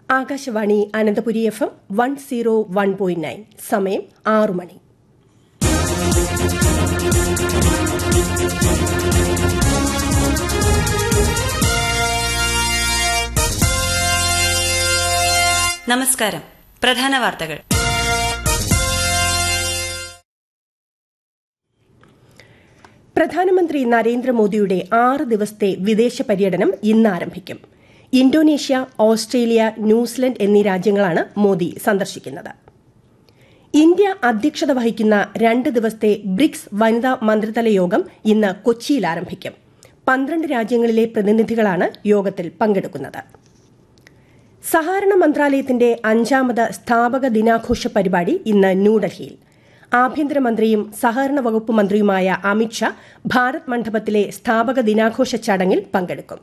Akashvani Ananthapuri F M one zero one point nine സമയം ആറു മണി നമസ്കാരം പ്രധാന വാർത്തകൾ പ്രധാനമന്ത്രി നരേന്ദ്രമോദിയുടെ ആറ് ദിവസത്തെ വിദേശ പര്യടനം ഇന്ന് ആരംഭിക്കും ഇന്തോനേഷ്യ ഓസ്ട്രേലിയ ന്യൂസിലൻഡ് എന്നീ രാജ്യങ്ങളാണ് മോദി സന്ദർശിക്കുന്നത് ഇന്ത്യ അധ്യക്ഷത വഹിക്കുന്ന രണ്ട് ദിവസത്തെ ബ്രിക്സ് വനിതാ മന്ത്രിതല യോഗം ഇന്ന് കൊച്ചിയിൽ ആരംഭിക്കും പന്ത്രണ്ട് രാജ്യങ്ങളിലെ പ്രതിനിധികളാണ് യോഗത്തിൽ പങ്കെടുക്കുന്നത് സഹകരണ മന്ത്രാലയത്തിന്റെ അഞ്ചാമത് സ്ഥാപക ദിനാഘോഷ പരിപാടി ഇന്ന് ന്യൂഡൽഹിയിൽ ആഭ്യന്തരമന്ത്രിയും സഹകരണ വകുപ്പ് മന്ത്രിയുമായ അമിത്ഷാ ഭാരത് മണ്ഡപത്തിലെ സ്ഥാപക ദിനാഘോഷ ചടങ്ങിൽ പങ്കെടുക്കും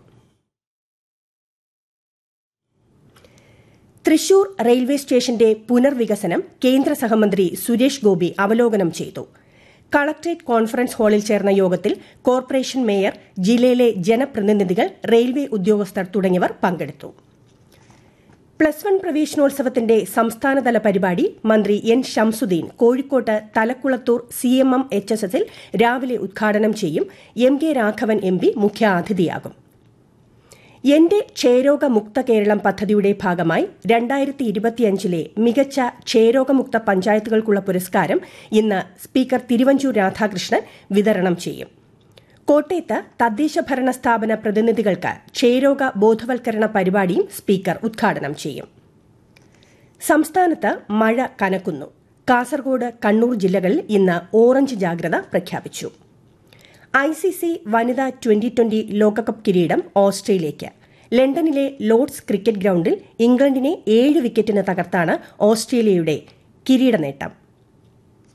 തൃശൂർ റെയിൽവേ സ്റ്റേഷന്റെ പുനർവികസനം കേന്ദ്ര സഹമന്ത്രി സുരേഷ് ഗോപി അവലോകനം ചെയ്തു കളക്ട്രേറ്റ് കോൺഫറൻസ് ഹാളിൽ ചേർന്ന യോഗത്തിൽ കോർപ്പറേഷൻ മേയർ ജില്ലയിലെ ജനപ്രതിനിധികൾ റെയിൽവേ ഉദ്യോഗസ്ഥർ തുടങ്ങിയവർ പങ്കെടുത്തു പ്ലസ് വൺ പ്രവേശനോത്സവത്തിന്റെ സംസ്ഥാനതല പരിപാടി മന്ത്രി എൻ ഷംസുദ്ദീൻ കോഴിക്കോട്ട് Thalakkulathur C M M H S എസിൽ രാവിലെ ഉദ്ഘാടനം ചെയ്യും M K Raghavan M P മുഖ്യാതിഥിയാകും എന്റെ ക്ഷയരോഗ മുക്ത കേരളം പദ്ധതിയുടെ ഭാഗമായി രണ്ടായിരത്തി ഇരുപത്തിയഞ്ചിലെ മികച്ച ക്ഷയരോഗമുക്ത പഞ്ചായത്തുകൾക്കുള്ള പുരസ്കാരം ഇന്ന് സ്പീക്കർ തിരുവഞ്ചൂർ രാധാകൃഷ്ണൻ വിതരണം ചെയ്യും കോട്ടയത്ത് തദ്ദേശ ഭരണ സ്ഥാപന പ്രതിനിധികൾക്ക് ക്ഷയരോഗ ബോധവൽക്കരണ പരിപാടിയും സ്പീക്കർ ഉദ്ഘാടനം ചെയ്യും സംസ്ഥാനത്ത് മഴ കനക്കുന്നു കാസർഗോഡ് കണ്ണൂർ ജില്ലകളിൽ ഇന്ന് ഓറഞ്ച് ജാഗ്രത പ്രഖ്യാപിച്ചു ഐ സി സി വനിതാ ട്വന്റി ട്വന്റി ലോകകപ്പ് കിരീടം ഓസ്ട്രേലിയയ്ക്ക് ലണ്ടനിലെ ലോർഡ്സ് ക്രിക്കറ്റ് ഗ്രൌണ്ടിൽ ഇംഗ്ലണ്ടിനെ ഏഴ് വിക്കറ്റിന് തകർത്താണ് ഓസ്ട്രേലിയയുടെ കിരീട നേട്ടം